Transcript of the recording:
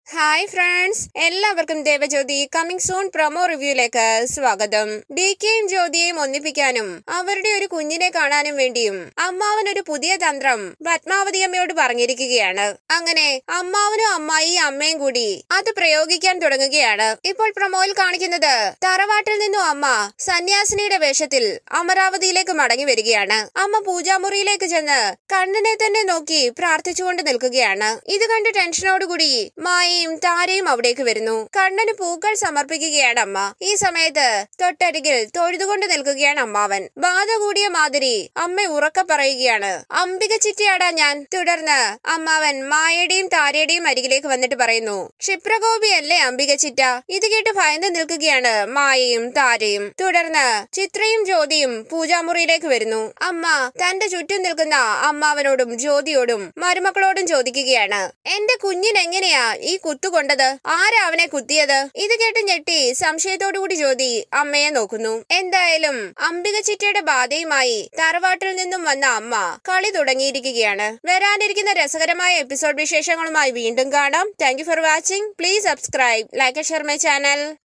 hi friends എല്ലാവർക്കും Devajyothi coming soon promo റിവ്യൂയിലേക്ക് സ്വാഗതം ഡി കെയും ജ്യോതിയെയും ഒന്നിപ്പിക്കാനും അവരുടെ ഒരു കുഞ്ഞിനെ കാണാനും വേണ്ടിയും അമ്മാവൻ ഒരു പുതിയ തന്ത്രം പത്മാവതി അമ്മയോട് പറഞ്ഞിരിക്കുകയാണ് അങ്ങനെ അമ്മാവനും അമ്മായി അമ്മയും കൂടി അത് പ്രയോഗിക്കാൻ തുടങ്ങുകയാണ് ഇപ്പോൾ പ്രൊമോയിൽ കാണിക്കുന്നത് തറവാട്ടിൽ നിന്നും അമ്മ സന്യാസിനിയുടെ വേഷത്തിൽ അമരാവതിയിലേക്ക് മടങ്ങി വരികയാണ് അമ്മ പൂജാമുറിയിലേക്ക് ചെന്ന് കണ്ണനെ തന്നെ നോക്കി പ്രാർത്ഥിച്ചുകൊണ്ട് നിൽക്കുകയാണ് ഇത് കണ്ട് ടെൻഷനോടുകൂടി മായയും താരയും അവിടേക്ക് വരുന്നു കണ്ണന് പൂക്കൾ സമർപ്പിക്കുകയാണ് അമ്മ ഈ സമയത്ത് തൊട്ടരികിൽ തൊഴുതുകൊണ്ട് നിൽക്കുകയാണ് അമ്മാവൻ ബാധ കൂടിയ മാതിരി അമ്മ ഉറക്കെ പറയുകയാണ് അംബിക ചിറ്റയാടാ ഞാൻ തുടർന്ന് അമ്മാവൻ മായയുടെയും താരയുടെയും അരികിലേക്ക് വന്നിട്ട് പറയുന്നു ക്ഷിപ്രകോപിയല്ലേ അംബിക ചിറ്റ ഇത് കേട്ട് ഭയന്ന് നിൽക്കുകയാണ് മായയും താരയും തുടർന്ന് ചിത്രയും ജ്യോതിയും പൂജാമുറിയിലേക്ക് വരുന്നു അമ്മ തന്റെ ചുറ്റും നിൽക്കുന്ന അമ്മാവനോടും ജ്യോതിയോടും മരുമക്കളോടും ചോദിക്കുകയാണ് എന്റെ കുഞ്ഞിനെങ്ങനെയാ ഈ കുത്തുകൊണ്ടത് ആരാ അവനെ കുത്തിയത് ഇത് കേട്ട് ഞെട്ടി സംശയത്തോടുകൂടി ജ്യോതി അമ്മയെ നോക്കുന്നു എന്തായാലും അംബിക ചിറ്റയുടെ ബാധയുമായി തറവാട്ടിൽ നിന്നും വന്ന അമ്മ കളി തുടങ്ങിയിരിക്കുകയാണ് വരാനിരിക്കുന്ന രസകരമായ എപ്പിസോഡ് വിശേഷങ്ങളുമായി വീണ്ടും കാണാം thank for watching please subscribe like share my channel